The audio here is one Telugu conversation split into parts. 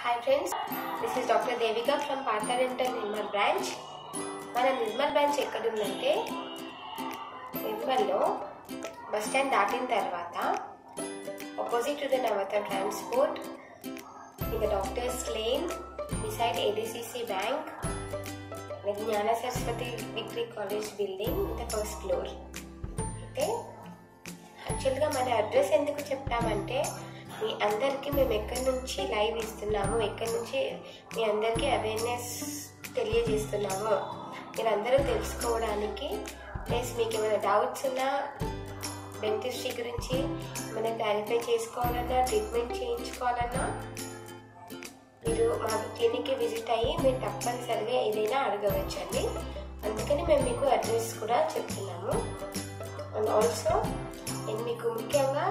hi friends this is doctor Devika from Partha dental Nirmal branch మన నిర్మల్ బ్రాంచ్ ఎక్కడుందంటే నిర్మల్లో బస్ స్టాండ్ దాటిన తర్వాత opposite to the Navata transport ఇక doctors lane beside ADCC bank Gnana Saraswati degree college building in the first floor అయితే యాక్చువల్గా మన అడ్రస్ ఎందుకు చెప్తామంటే మీ అందరికీ మేము ఎక్కడి నుంచి లైవ్ ఇస్తున్నాము ఎక్కడి నుంచి మీ అందరికీ అవేర్నెస్ తెలియజేస్తున్నాము మీరందరూ తెలుసుకోవడానికి ప్లస్ మీకు ఏమైనా డౌట్స్ ఉన్నా డెంటిస్ట్రీ గురించి ఏమైనా క్లారిఫై చేసుకోవాలన్నా ట్రీట్మెంట్ చేయించుకోవాలన్నా మీరు మా క్లినిక్కి విజిట్ అయ్యి మీరు తప్పనిసరిగా ఏదైనా అడగవచ్చండి అందుకని మేము మీకు అడ్రస్ కూడా చెప్తున్నాము అండ్ ఆల్సో నేను మీకు ముఖ్యంగా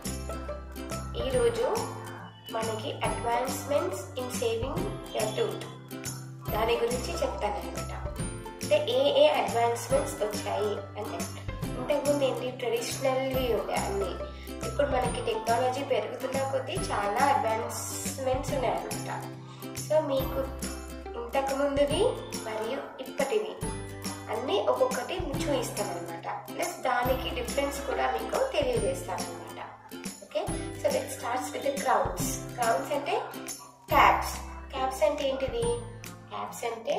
ఈరోజు మనకి advancements in saving your tooth దాని గురించి చెప్తానమాట అంటే ఏ ఏ అడ్వాన్స్మెంట్స్ వచ్చాయి అంటే ఇంతకుముందు ఏంటి ట్రెడిషనల్వి ఉండే అన్నీ ఇప్పుడు మనకి టెక్నాలజీ పెరుగుతున్న కొద్దీ చాలా అడ్వాన్స్మెంట్స్ ఉన్నాయన్నమాట సో మీకు ఇంతకు ముందువి మరియు ఇప్పటివి అన్నీ ఒక్కొక్కటి చూపిస్తామన్నమాట ప్లస్ దానికి డిఫరెన్స్ కూడా మీకు తెలియజేస్తామన్నమాట okay so let starts with crowns crowns అంటే క్యాప్స్ క్యాప్స్ అంటే ఏంటిది క్యాప్స్ అంటే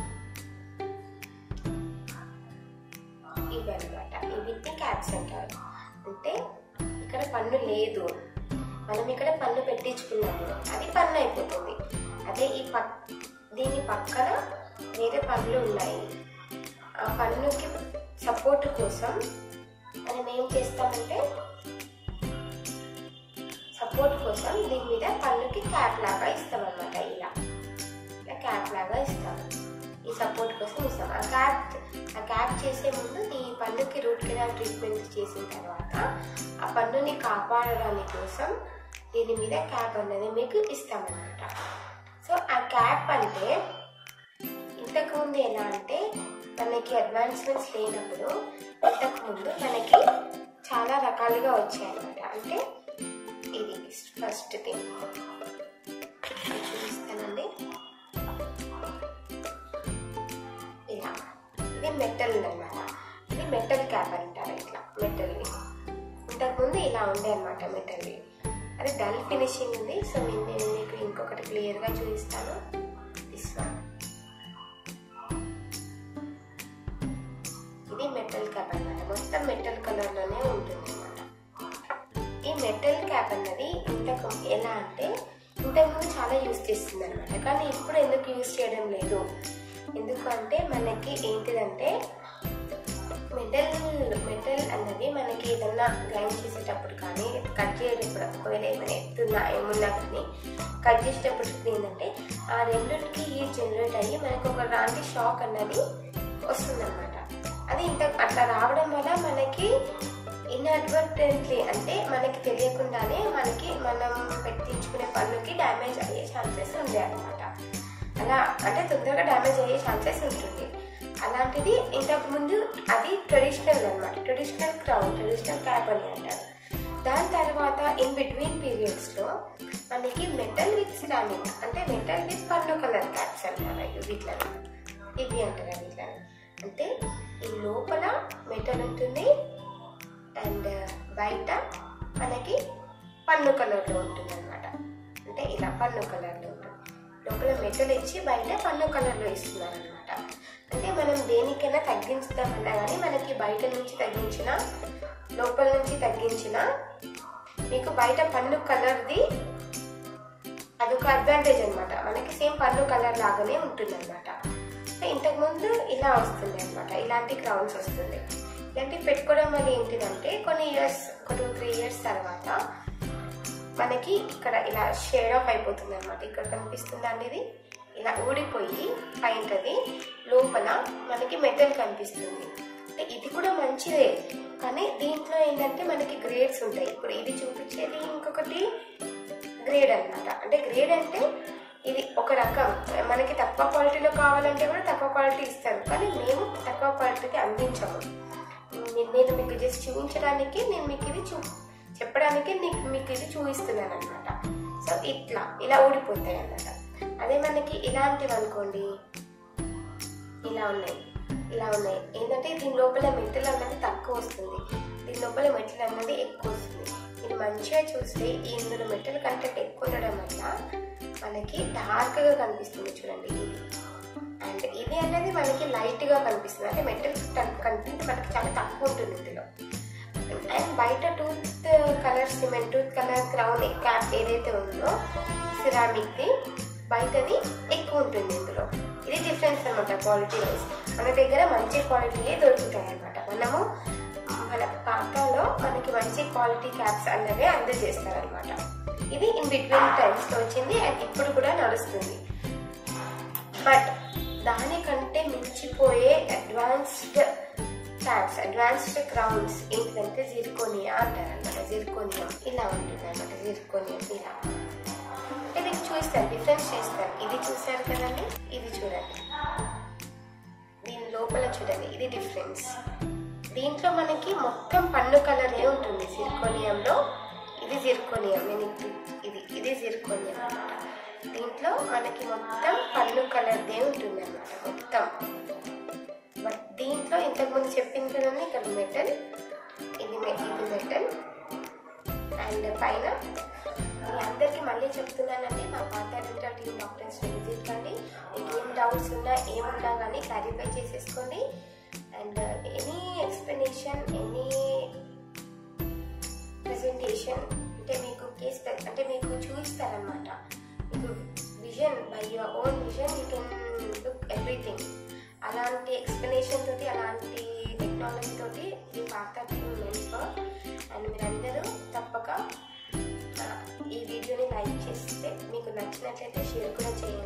ఇవన్నమాట వీటిని క్యాప్స్ అంటారు అంటే ఇక్కడ పన్ను లేదు మనం ఇక్కడ పన్ను పెట్టించుకున్నాము అది పన్ను అయిపోతుంది అదే ఈ పక్ దీని పక్కన వేరే పనులు ఉన్నాయి ఆ పన్నుకి సపోర్ట్ కోసం మనం ఏం చేస్తామంటే సపోర్ట్ కోసం దీని మీద పన్నుకి క్యాప్ లాగా ఇస్తాం అనమాట ఇలా ఇలా క్యాప్ లాగా ఇస్తాం ఈ సపోర్ట్ కోసం ఇస్తాం ఆ క్యాప్ ఆ క్యాప్ చేసే ముందు ఈ పన్నుకి రూట్ కెనాల్ ట్రీట్మెంట్ చేసిన తర్వాత ఆ పన్నుని కాపాడడానికి కోసం దీని మీద క్యాప్ అనేది మీకు ఇస్తామన్నమాట సో ఆ క్యాప్ అంటే ఇంతకుముందు ఎలా అంటే మనకి అడ్వాన్స్మెంట్స్ లేనప్పుడు ఇంతకుముందు మనకి చాలా రకాలుగా వచ్చాయన్నమాట అంటే ఇది ఫస్ట్ థింగ్ చూపిస్తానండి ఇలా ఇది మెటల్ అనమాట ఇది మెటల్ క్యాప్ అంటారు ఇట్లా మెటల్వి ఇంతకుముందు ఇలా ఉండే అనమాట మెటల్వి అది డల్ ఫినిషింగ్ ఉంది సో నేను నేను మీకు ఇంకొకటి క్లియర్గా చూపిస్తాను దిస్ వన్ ఇది మెటల్ క్యాప్ అన్నమాట మొత్తం మెటల్ కలర్లోనే ఉంటుంది అనమాట ఈ మెటల్ క్యాప్ అన్నది ఇంతకు ఎలా అంటే ఇంతకుముందు చాలా యూస్ చేస్తుంది అనమాట కానీ ఇప్పుడు ఎందుకు యూస్ చేయడం లేదు ఎందుకంటే మనకి ఏంటిదంటే మెటల్ మెటల్ అన్నది మనకి ఏదన్నా గ్రైండ్ చేసేటప్పుడు కానీ కట్ చేసేటప్పుడు ఒకవేళ ఏమైనా ఎత్తున్నా ఏమున్నా కానీ కట్ చేసేటప్పుడు ఏంటంటే ఆ రెండింటికి హీట్ జనరేట్ అయ్యి మనకు ఒక లాంటి షాక్ అన్నది వస్తుందన్నమాట అది ఇంత అట్లా రావడం వల్ల మనకి ఇన్అడ్వర్టెంట్లీ అంటే మనకి తెలియకుండానే మనకి మనం పెట్టించుకునే పన్నుకి డ్యామేజ్ అయ్యే ఛాన్సెస్ ఉండే అనమాట అలా అంటే తొందరగా డ్యామేజ్ అయ్యే ఛాన్సెస్ ఉంటుంది అలాంటిది ఇంతకు ముందు అది ట్రెడిషనల్ అనమాట ట్రెడిషనల్ క్రౌన్ ట్రెడిషనల్ క్యాప్ అని అంటారు దాని తర్వాత ఇన్ బిట్వీన్ పీరియడ్స్లో మనకి మెటల్ విత్ సిరామిక్ అంటే మెటల్ విత్ పన్ను కలర్ క్యాప్స్ అంటారు వీటిలో ఇవి అంటారు వీటిలో అంటే ఈ లోపల మెటల్ ఉంటుంది అండ్ బయట మనకి పన్ను కలర్లో ఉంటుంది అనమాట అంటే ఇలా పన్ను కలర్లో ఉంటుంది లోపల మెటల్ ఇచ్చి బయట పన్ను కలర్లో ఇస్తున్నారు అనమాట అంటే మనం దేనికైనా తగ్గించుదామన్నా కానీ మనకి బయట నుంచి తగ్గించిన లోపల నుంచి తగ్గించిన మీకు బయట పన్ను కలర్ది అదొక అడ్వాంటేజ్ అనమాట మనకి సేమ్ పన్ను కలర్ లాగానే ఉంటుంది అనమాట ఇంతకుముందు ఇలా వస్తుంది అనమాట ఇలాంటి క్రౌన్స్ వస్తుంది ఇలాంటివి పెట్టుకోవడం వల్ల ఏంటిదంటే కొన్ని ఇయర్స్ ఒక టూ త్రీ ఇయర్స్ తర్వాత మనకి ఇక్కడ ఇలా షేడ్ ఆఫ్ అయిపోతుంది అనమాట ఇక్కడ కనిపిస్తుందండి ఇది ఇలా ఊడిపోయి పైంటది లోపల మనకి మెటల్ కనిపిస్తుంది అంటే ఇది కూడా మంచిదే కానీ దీంట్లో ఏంటంటే మనకి గ్రేడ్స్ ఉంటాయి ఇప్పుడు ఇది చూపించేది ఇంకొకటి గ్రేడ్ అనమాట అంటే గ్రేడ్ అంటే ఇది ఒక రకం మనకి తక్కువ క్వాలిటీలో కావాలంటే కూడా తక్కువ క్వాలిటీ ఇస్తారు కానీ మేము తక్కువ క్వాలిటీకి అందించము నేను మీకు జస్ట్ చూపించడానికి నేను మీకు ఇది చూ చెప్పడానికి నీకు మీకు ఇది చూపిస్తున్నాను అనమాట సో సో ఇట్లా ఇలా ఊడిపోతాయి అన్నమాట అదే మనకి ఇలాంటివి అనుకోండి ఇలా ఉన్నాయి ఇలా ఉన్నాయి ఏంటంటే దీని లోపల మెటల్ అన్నది తక్కువ వస్తుంది దీని లోపల మెటల్ అన్నది ఎక్కువ వస్తుంది మీరు మంచిగా చూస్తే ఈ ఇందులో మెటల్ కంటెంట్ ఎక్కువ ఉండడం వల్ల మనకి డార్క్గా కనిపిస్తుంది చూడండి ఇది అండ్ ఇది అనేది మనకి లైట్గా కనిపిస్తుంది అంటే మెటల్ కంటెంట్ మనకి చాలా తక్కువ ఉంటుంది ఇందులో అండ్ బయట tooth colour cement tooth colour crown cap ఏదైతే ఉందో సిరామిక్ది బయటది ఎక్కువ ఉంటుంది ఇందులో ఇది డిఫరెన్స్ అనమాట క్వాలిటీ వైజ్ మన దగ్గర మంచి క్వాలిటీయే దొరుకుతాయి అనమాట మనము మన పాకాలో మనకి మంచి క్వాలిటీ క్యాప్స్ అన్నవే అందజేస్తారనమాట ఇది ఇన్ బిట్వీన్ టైమ్స్లో వచ్చింది అండ్ ఇప్పుడు కూడా నడుస్తుంది బట్ దానికంటే మించిపోయే అడ్వాన్స్డ్ ట్యాబ్స్ అడ్వాన్స్డ్ క్రౌన్స్ ఏంటంటే జిర్కోనియా అంటారు అనమాట జిర్కోనియం ఇలా ఉంటుంది అనమాట జిర్కోనియం ఇలా అంటే మీకు చూస్తాను డిఫరెన్స్ చేస్తాను ఇది చూసారు కదండి ఇది చూడండి దీని లోపల చూడండి ఇది డిఫరెన్స్ దీంట్లో మనకి మొత్తం పన్ను కలరే ఉంటుంది జిర్కోనియంలో ఇది జిర్కోనియం నేను ఇది ఇది ఇది జిర్కోనియం అనమాట దీంట్లో మనకి మొత్తం పన్ను కలర్దే ఉంటుంది అనమాట మొత్తం బట్ దీంట్లో ఇంతకుముందు చెప్పింది కదండి ఇక్కడ మెటల్ ఇది మె- ఇది మెటల్ అండ్ పైన మీ అందరికీ మళ్ళీ చెప్తున్నానండి మా పాత డెంటల్ టీమ్ డాక్టర్స్ విజిట్ కండి మీకు ఏం డౌట్స్ ఉన్నా ఏమున్నా కానీ క్లారిఫై చేసేసుకోండి and any explanation any presentation అంటే మీకు కేస్ అంటే మీకు చూపిస్తారనమాట మీకు vision by your own vision you can look everything అలాంటి ఎక్స్ప్లెనేషన్ తోటి అలాంటి టెక్నాలజీ తోటి ఈ పాత టీమ్ మెంబర్ అండ్ మీరందరూ తప్పక ఆ, ఈ వీడియోని లైక్ చేస్తే మీకు నచ్చినట్లయితే షేర్ కూడా చేయండి